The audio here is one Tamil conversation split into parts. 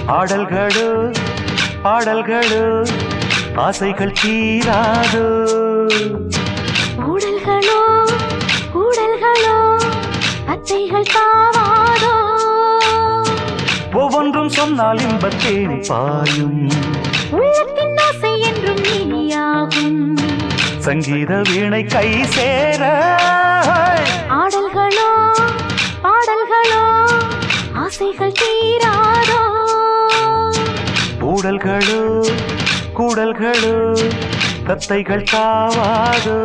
ஆடல்களோ பாடல்களோ ஆசைகள் தீராதோ ஊடல்களோ ஊடல்களோ அத்தைகள் தாவாதோ ஒவ்வொன்றும் சொன்னால் இன்பத்தேன் பாயும் உள்ளத்தின் ஆசை என்றும் நீயாகும் சங்கீத வீணை கை சேர ஆடல்களோ பாடல்களோ ஆசைகள் தீராதோ ஊடல்களோ கூடல்களோ தத்தைகள் தாவாதோ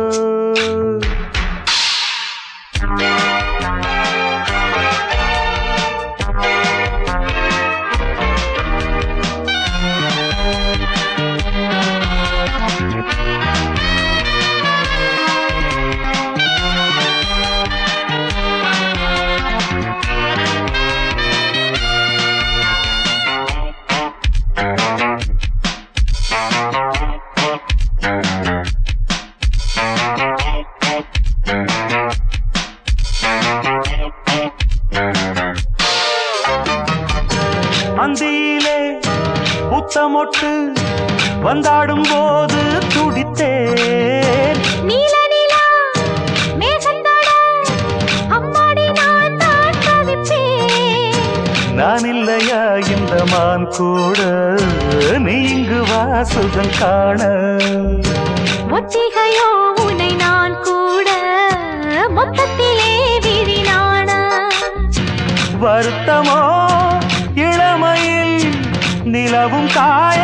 அந்தியிலே புத்தமொட்டு வந்தாடும் போது துடித்தேன் நீல நிலா மேகத்தோட அம்மாடி நான் தான் தவிப்பேன் நான் இல்லையா இந்த மான் கூட நீ இங்கு வா சுகம் காண ஒத்திகையோ உன்னை நான் கூட மொத்தத்திலே விரினான வருத்தமோ இளமையில் நிலவும் காய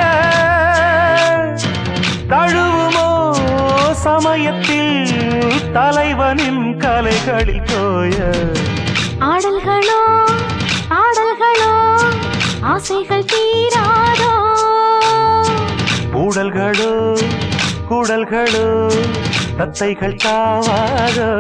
தழுவுமோ சமயத்தில் தலைவனின் கலைகளில் தோய ஆடல்களோ ஆடல்களோ ஆசைகள் தீராதோ ஊடல்களோ கூடல்களோ தத்தைகள் தாவாதோ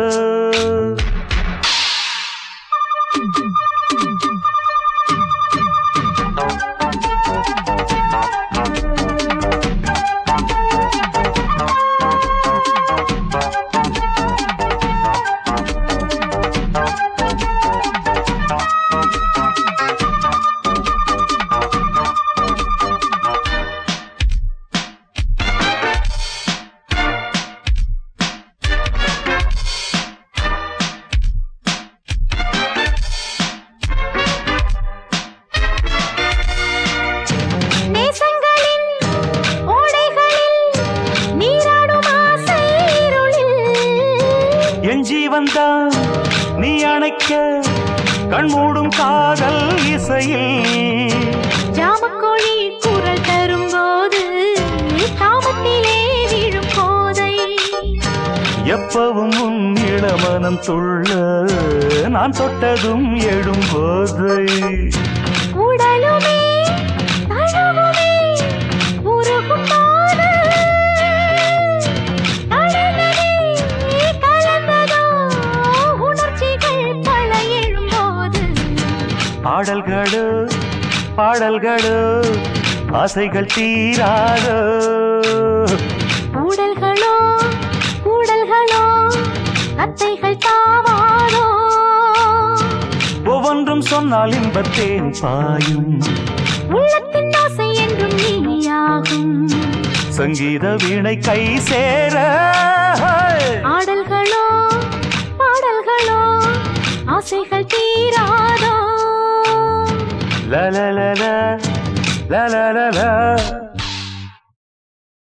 நேசங்களின் ஓடைகளில் நீராடும் ஆசை இருளில் என் ஜீவன்தான் நீ அணைக்க கண்மூடும் காதல் இசையில் ஜாமக்கோழி குரல் தரும்போது காமத்திலே விழும் போதை எப்பவும் உன் இளமனம் துள்ள நான் தொட்டதும் எழும்போதை உடலுமே தழுவுமே உருகும் போது கடலடி கலந்ததோ உணர்ச்சிகள் பல எழும்போது பாடல்களோ பாடல்களோ ஆசைகள் தீராதோ ஊடல்களோ கூடல்களோ அத்தைகள் தாவாதோ ஒவ்வொன்றும் சொன்னால் இன்பத்தேன் பாயும் உள்ளத்தின் ஆசை என்றும் நீயாகும் சங்கீத வீணை கை சேர ஆடல்களோ பாடல்களோ ஆசைகள் தீராதோ la la la la la la la la